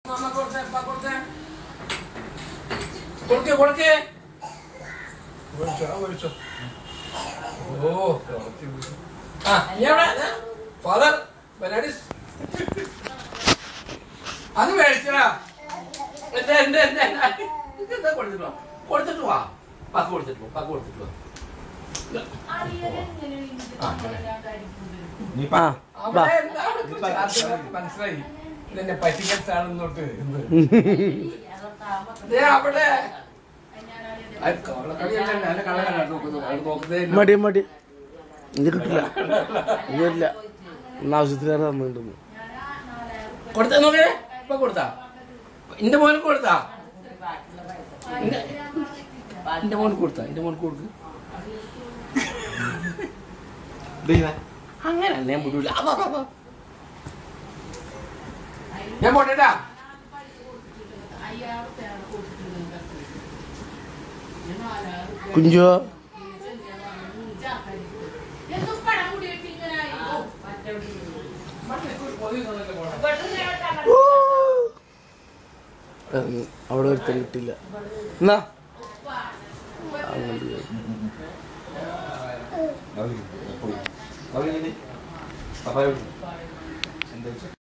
Mama കൊടുത്തേ അപ്പ കൊടുത്തേ കൊടുക്കേ കൊടുക്കേ വിളിച്ചോ ആ വിളിച്ചോ ഓ ആ നീ എവിടെ ഫാദർ ബനാഡിസ് അത് മേടിച്ചടാ എന്താ എന്താ എന്താ എന്താ കൊടുത്തിട്ട് വാ കൊടുത്തിട്ട് വാ പക്ക് കൊടുത്തിട്ട് വാ പക്ക് കൊടുത്തിട്ട് വാ നീ ആ വാ അവിടെ എന്താണ് ചാർജ് മനസ്സിലായി ഇതെന്നെ പറ്റിക്കൽ സാണെന്നോട്ട് ദേ അവിടെ അത് കള്ളക്കളിയല്ല നല്ല കള്ളക്കല്ല നോക്കുന്നത് അത് നോക്കുന്നേ ഇല്ല. മടി മടി ഇത് കിട്ടില്ല ഇത് വരില്ല ഇന്ന് ആവശ്യത്തിലേറെ തന്നിട്ടുണ്ട് കൊടുത്താ നോക്കേ ഇപ്പൊ കൊടുത്താ എന്റെ മോനെ കൊടുത്താ എന്റെ- എന്റെ മോന് കൊടുത്താ എന്റെ മോന് കൊടുക്ക് അങ്ങനെ ഞാൻ വിടൂല ആ, വാ, വാ, വാ. ഞാൻ പോട്ടേട്ടാ കുഞ്ചോ ഉം, അവിടെ ഒരുത്തൻ കിട്ടില്ല എന്നാ അങ്ങോട്ട് പോയി. പപ്പായ എന്താ